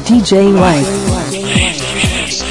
DJ Life.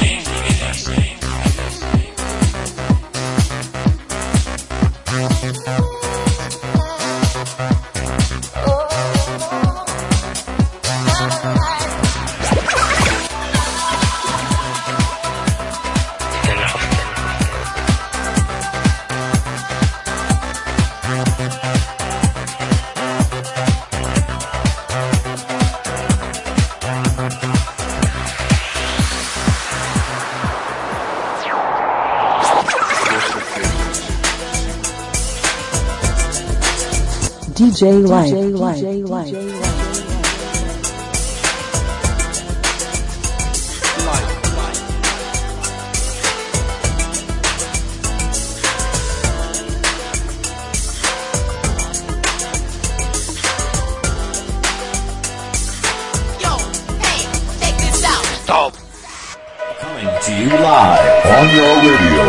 DJ Life. DJ Life. Yo, hey, check this out. Coming to you live on your radio.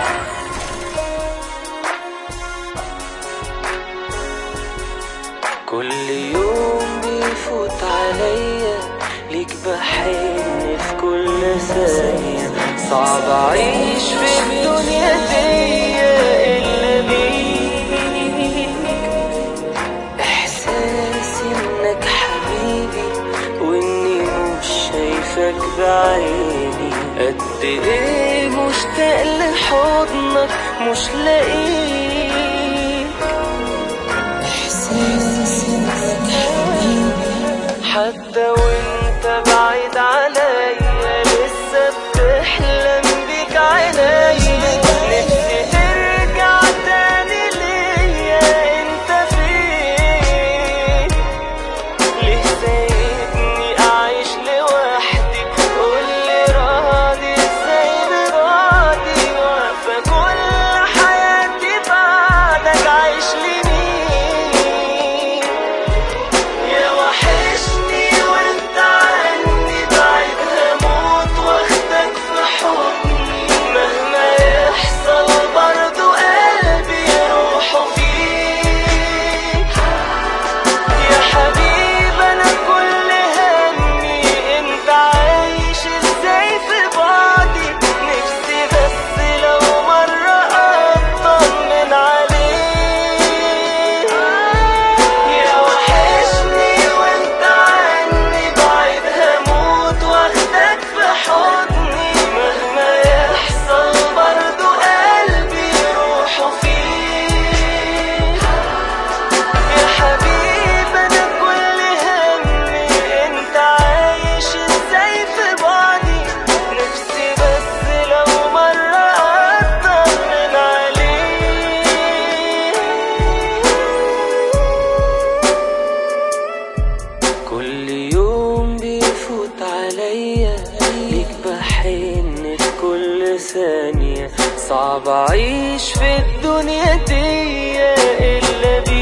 كل يوم بيفوت عليا ليك بحن في كل ثانية صعب أعيش في الدنيا دي إلا بيك إحساسي إنك حبيبي وإني مش شايفك بعيني قد إيه مشتاق لحضنك مش لاقيك حتى وانت بعيد عليا لسه بتحلم بيك عينيا نفسي ترجع تاني ليا انت فين ليه سايبني اعيش لوحدي قولي راضي ازاي براضي واقفة كل حياتي بعدك عايش لمين يا وحشني وانت عني بعيد هموت واخدك في حضني مهما يحصل برضو قلبي يروح فيك يا حبيب انا كل همي انت عايش ازاي في بعدي نفسي بس لو مرة اطمن عليك يا وحشني وانت عني بعيد هموت واخدك في حضني مهما يحصل برضو قلبي يروح فيك يا حبيب انا كل همي انت عايش ازاي في بعدي نفسي بس لو مرة اطمن عليك كل يوم بيفوت عليا ليك بحن في كل ثانية صعب أعيش في الدنيا دي إلا بيك